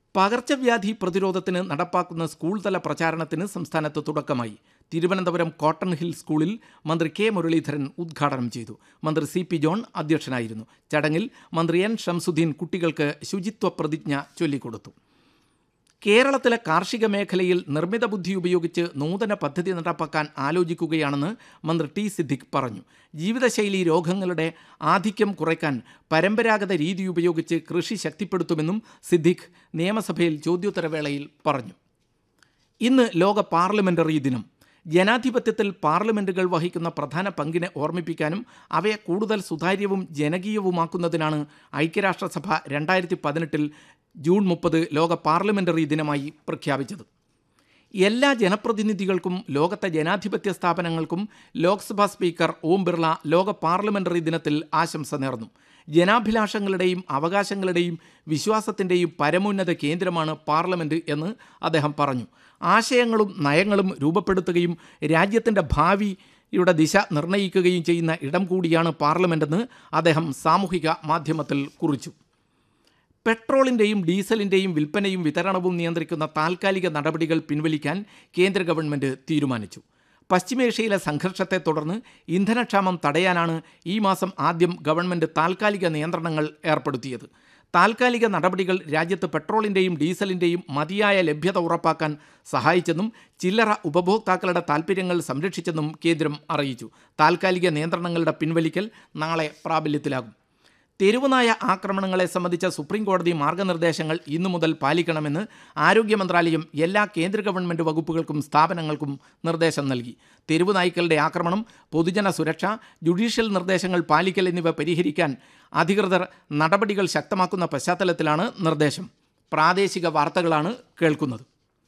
പകർച്ചവ്യാധി പ്രതിരോധത്തിന് നടപ്പാക്കുന്ന സ്കൂൾ തല പ്രചാരണത്തിന് സംസ്ഥാനത്ത് തുടക്കമായി തിരുവനന്തപുരം കോട്ടൺ ഹിൽ സ്കൂളിൽ മന്ത്രി കെ മുരളീധരൻ ഉദ്ഘാടനം ചെയ്തു മന്ത്രി സി പി ജോൺ അധ്യക്ഷനായിരുന്നു ചടങ്ങിൽ മന്ത്രി എൻ ഷംസുദ്ദീൻ കുട്ടികൾക്ക് ശുചിത്വ പ്രതിജ്ഞ ചൊല്ലിക്കൊടുത്തു കേരളത്തിലെ കാർഷിക മേഖലയിൽ നിർമ്മിത ബുദ്ധി ഉപയോഗിച്ച് നൂതന പദ്ധതി നടപ്പാക്കാൻ ആലോചിക്കുകയാണെന്ന് മന്ത്രി ടി സിദ്ദിഖ് പറഞ്ഞു ജീവിതശൈലി രോഗങ്ങളുടെ ആധിക്യം കുറയ്ക്കാൻ പരമ്പരാഗത രീതി ഉപയോഗിച്ച് കൃഷി ശക്തിപ്പെടുത്തുമെന്നും സിദ്ദിഖ് നിയമസഭയിൽ ചോദ്യോത്തരവേളയിൽ പറഞ്ഞു ഇന്ന് ലോക പാർലമെന്ററി ദിനം ജനാധിപത്യത്തിൽ പാർലമെന്റുകൾ വഹിക്കുന്ന പ്രധാന പങ്കിനെ ഓർമ്മിപ്പിക്കാനും അവയെ കൂടുതൽ സുതാര്യവും ജനകീയവുമാക്കുന്നതിനാണ് ഐക്യരാഷ്ട്രസഭ രണ്ടായിരത്തി പതിനെട്ടിൽ ജൂൺ മുപ്പത് ലോക പാർലമെന്ററി ദിനമായി പ്രഖ്യാപിച്ചത് എല്ലാ ജനപ്രതിനിധികൾക്കും ലോകത്തെ ജനാധിപത്യ സ്ഥാപനങ്ങൾക്കും ലോക്സഭാ സ്പീക്കർ ഓം ബിർള ലോക പാർലമെന്ററി ദിനത്തിൽ ആശംസ നേർന്നു ജനാഭിലാഷങ്ങളുടെയും അവകാശങ്ങളുടെയും വിശ്വാസത്തിൻ്റെയും പരമോന്നത കേന്ദ്രമാണ് പാർലമെന്റ് എന്ന് അദ്ദേഹം പറഞ്ഞു ആശയങ്ങളും നയങ്ങളും രൂപപ്പെടുത്തുകയും രാജ്യത്തിൻ്റെ ഭാവിയുടെ ദിശ നിർണ്ണയിക്കുകയും ചെയ്യുന്ന ഇടം കൂടിയാണ് പാർലമെന്റെന്ന് അദ്ദേഹം സാമൂഹിക മാധ്യമത്തിൽ കുറിച്ചു പെട്രോളിൻ്റെയും ഡീസലിൻ്റെയും വിൽപ്പനയും വിതരണവും നിയന്ത്രിക്കുന്ന താൽക്കാലിക നടപടികൾ പിൻവലിക്കാൻ കേന്ദ്ര ഗവൺമെൻറ് തീരുമാനിച്ചു പശ്ചിമേഷ്യയിലെ സംഘർഷത്തെ തുടർന്ന് ഇന്ധനക്ഷാമം തടയാനാണ് ഈ മാസം ആദ്യം ഗവൺമെൻറ് താൽക്കാലിക നിയന്ത്രണങ്ങൾ ഏർപ്പെടുത്തിയത് താൽക്കാലിക നടപടികൾ രാജ്യത്ത് പെട്രോളിൻ്റെയും ഡീസലിൻ്റെയും മതിയായ ലഭ്യത ഉറപ്പാക്കാൻ സഹായിച്ചെന്നും ചില്ലറ ഉപഭോക്താക്കളുടെ താൽപ്പര്യങ്ങൾ സംരക്ഷിച്ചെന്നും കേന്ദ്രം അറിയിച്ചു താൽക്കാലിക നിയന്ത്രണങ്ങളുടെ പിൻവലിക്കൽ നാളെ പ്രാബല്യത്തിലാകും തെരുവുനായ ആക്രമണങ്ങളെ സംബന്ധിച്ച സുപ്രീം കോടതി മാർഗനിർദ്ദേശങ്ങൾ ഇന്നു മുതൽ പാലിക്കണമെന്ന് ആരോഗ്യ മന്ത്രാലയം എല്ലാ കേന്ദ്ര ഗവൺമെൻറ് വകുപ്പുകൾക്കും സ്ഥാപനങ്ങൾക്കും നിർദ്ദേശം നൽകി തെരുവുനായ്ക്കളുടെ ആക്രമണം പൊതുജന സുരക്ഷ ജുഡീഷ്യൽ നിർദ്ദേശങ്ങൾ പാലിക്കൽ എന്നിവ പരിഹരിക്കാൻ അധികൃതർ നടപടികൾ ശക്തമാക്കുന്ന പശ്ചാത്തലത്തിലാണ് നിർദ്ദേശം പ്രാദേശിക വാർത്തകളാണ് കേൾക്കുന്നത്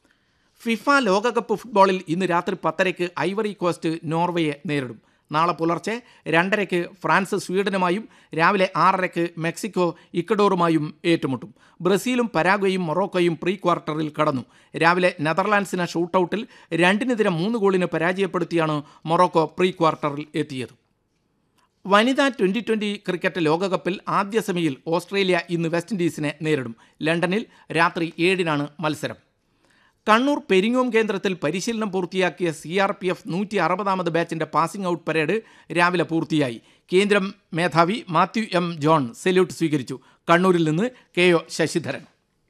ഫിഫ ലോകകപ്പ് ഫുട്ബോളിൽ ഇന്ന് രാത്രി പത്തരയ്ക്ക് ഐവറി കോസ്റ്റ് നോർവേയെ നേരിടും നാളെ പുലർച്ചെ രണ്ടരയ്ക്ക് ഫ്രാൻസ് സ്വീഡനുമായും രാവിലെ ആറരയ്ക്ക് മെക്സിക്കോ ഇക്കഡോറുമായും ഏറ്റുമുട്ടും ബ്രസീലും പരാഗ്വയും മൊറോക്കോയും പ്രീ ക്വാർട്ടറിൽ കടന്നു രാവിലെ നെതർലാൻഡ്സിനെ ഷൂട്ടൌട്ടിൽ രണ്ടിനെതിരെ മൂന്ന് ഗോളിന് പരാജയപ്പെടുത്തിയാണ് മൊറോക്കോ പ്രീ ക്വാർട്ടറിൽ എത്തിയത് വനിതാ ട്വൻ്റി ട്വൻ്റി ക്രിക്കറ്റ് ലോകകപ്പിൽ ആദ്യ സെമിയിൽ ഓസ്ട്രേലിയ ഇന്ന് വെസ്റ്റ് ഇൻഡീസിനെ നേരിടും ലണ്ടനിൽ രാത്രി ഏഴിനാണ് മത്സരം കണ്ണൂർ പെരിങ്ങോം കേന്ദ്രത്തിൽ പരിശീലനം പൂർത്തിയാക്കിയ സി ആർ പി എഫ് നൂറ്റി അറുപതാമത് ബാച്ചിൻ്റെ പാസിംഗ് ഔട്ട് പരേഡ് രാവിലെ പൂർത്തിയായി കേന്ദ്രം മേധാവി മാത്യു എം ജോൺ സല്യൂട്ട് സ്വീകരിച്ചു കണ്ണൂരിൽ നിന്ന് കെ ഒ ശശിധരൻ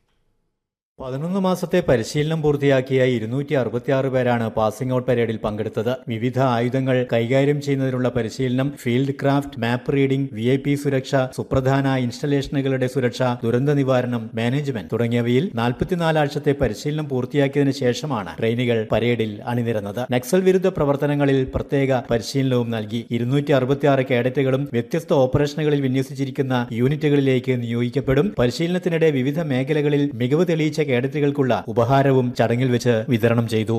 പതിനൊന്ന് മാസത്തെ പരിശീലനം പൂർത്തിയാക്കിയ ഇരുന്നൂറ്റി അറുപത്തിയാറ് പേരാണ് പാസിംഗ് ഔട്ട് പരേഡിൽ പങ്കെടുത്തത് വിവിധ ആയുധങ്ങൾ കൈകാര്യം ചെയ്യുന്നതിനുള്ള പരിശീലനം field craft map reading V I P സുരക്ഷ സുപ്രധാന ഇൻസ്റ്റലേഷനുകളുടെ സുരക്ഷ ദുരന്ത നിവാരണം മാനേജ്മെന്റ് തുടങ്ങിയവയിൽ നാൽപ്പത്തിനാല് ആഴ്ചത്തെ പരിശീലനം പൂർത്തിയാക്കിയതിനു ശേഷമാണ് ട്രെയിനികൾ പരേഡിൽ അണിനിരന്നത് നക്സൽ വിരുദ്ധ പ്രവർത്തനങ്ങളിൽ പ്രത്യേക പരിശീലനവും നൽകി ഇരുന്നൂറ്റി അറുപത്തിയാറ് കേഡറ്റുകളും വ്യത്യസ്ത ഓപ്പറേഷനുകളിൽ വിന്യസിച്ചിരിക്കുന്ന യൂണിറ്റുകളിലേക്ക് നിയോഗിക്കപ്പെടും പരിശീലനത്തിനിടെ വിവിധ മേഖലകളിൽ മികവ് തെളിയിച്ച കേഡറ്റുകൾക്കുള്ള ഉപഹാരവും ചടങ്ങിൽ വെച്ച് വിതരണം ചെയ്തു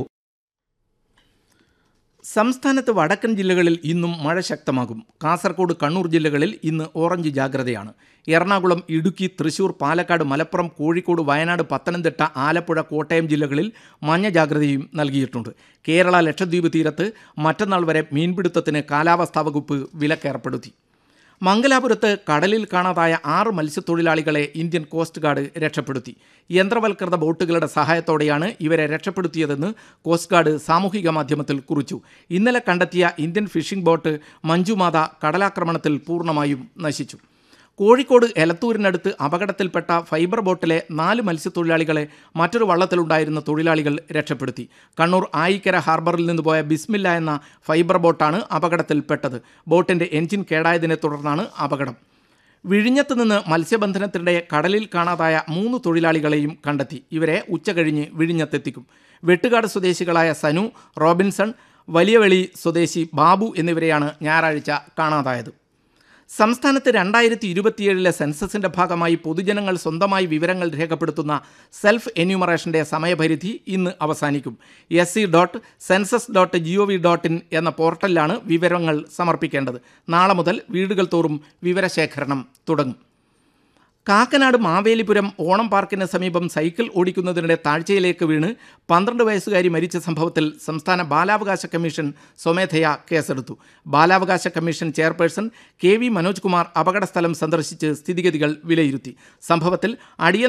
സംസ്ഥാനത്ത് വടക്കൻ ജില്ലകളിൽ ഇന്നും മഴ ശക്തമാകും കാസർഗോഡ് കണ്ണൂർ ജില്ലകളിൽ ഇന്ന് ഓറഞ്ച് ജാഗ്രതയാണ് എറണാകുളം ഇടുക്കി തൃശൂർ പാലക്കാട് മലപ്പുറം കോഴിക്കോട് വയനാട് പത്തനംതിട്ട ആലപ്പുഴ കോട്ടയം ജില്ലകളിൽ മഞ്ഞ ജാഗ്രതയും നൽകിയിട്ടുണ്ട് കേരള ലക്ഷദ്വീപ് തീരത്ത് മറ്റന്നാൾ വരെ മീൻപിടുത്തത്തിന് കാലാവസ്ഥാ വകുപ്പ് വിലക്കേർപ്പെടുത്തി മംഗലാപുരത്ത് കടലിൽ കാണാതായ ആറ് മത്സ്യത്തൊഴിലാളികളെ ഇന്ത്യൻ കോസ്റ്റ് ഗാർഡ് രക്ഷപ്പെടുത്തി യന്ത്രവൽകൃത ബോട്ടുകളുടെ സഹായത്തോടെയാണ് ഇവരെ രക്ഷപ്പെടുത്തിയതെന്ന് കോസ്റ്റ് ഗാർഡ് സാമൂഹിക മാധ്യമത്തിൽ കുറിച്ചു ഇന്നലെ കണ്ടെത്തിയ ഇന്ത്യൻ ഫിഷിംഗ് ബോട്ട് മഞ്ജുമാത കടലാക്രമണത്തിൽ പൂർണ്ണമായും നശിച്ചു കോഴിക്കോട് എലത്തൂരിനടുത്ത് അപകടത്തിൽപ്പെട്ട ഫൈബർ ബോട്ടിലെ നാല് മത്സ്യത്തൊഴിലാളികളെ മറ്റൊരു വള്ളത്തിലുണ്ടായിരുന്ന തൊഴിലാളികൾ രക്ഷപ്പെടുത്തി കണ്ണൂർ ആയിക്കര ഹാർബറിൽ നിന്ന് പോയ ബിസ്മില്ല എന്ന ഫൈബർ ബോട്ടാണ് അപകടത്തിൽപ്പെട്ടത് ബോട്ടിൻ്റെ എഞ്ചിൻ കേടായതിനെ തുടർന്നാണ് അപകടം വിഴിഞ്ഞത്ത് നിന്ന് മത്സ്യബന്ധനത്തിനിടെ കടലിൽ കാണാതായ മൂന്ന് തൊഴിലാളികളെയും കണ്ടെത്തി ഇവരെ ഉച്ചകഴിഞ്ഞ് വിഴിഞ്ഞത്തെത്തിക്കും വെട്ടുകാട് സ്വദേശികളായ സനു റോബിൻസൺ വലിയവെളി സ്വദേശി ബാബു എന്നിവരെയാണ് ഞായറാഴ്ച കാണാതായത് സംസ്ഥാനത്ത് രണ്ടായിരത്തി ഇരുപത്തിയേഴിലെ സെൻസസിന്റെ ഭാഗമായി പൊതുജനങ്ങൾ സ്വന്തമായി വിവരങ്ങൾ രേഖപ്പെടുത്തുന്ന സെൽഫ് എന്യൂമറേഷന്റെ സമയപരിധി ഇന്ന് അവസാനിക്കും S C dot census dot G O V dot in എന്ന പോർട്ടലിലാണ് വിവരങ്ങൾ സമർപ്പിക്കേണ്ടത് നാളെ മുതൽ വീടുകൾ തോറും വിവരശേഖരണം തുടങ്ങും കാക്കനാട് മാവേലിപുരം ഓണം പാർക്കിന് സമീപം സൈക്കിൾ ഓടിക്കുന്നതിനിടെ താഴ്ചയിലേക്ക് വീണ് പന്ത്രണ്ട് വയസ്സുകാരി മരിച്ച സംഭവത്തിൽ സംസ്ഥാന ബാലാവകാശ കമ്മീഷൻ സ്വമേധയാ കേസെടുത്തു ബാലാവകാശ commission chairperson K V Manoj Kumar അപകടസ്ഥലം സന്ദർശിച്ച് സ്ഥിതിഗതികൾ വിലയിരുത്തി സംഭവത്തിൽ അടിയന്തര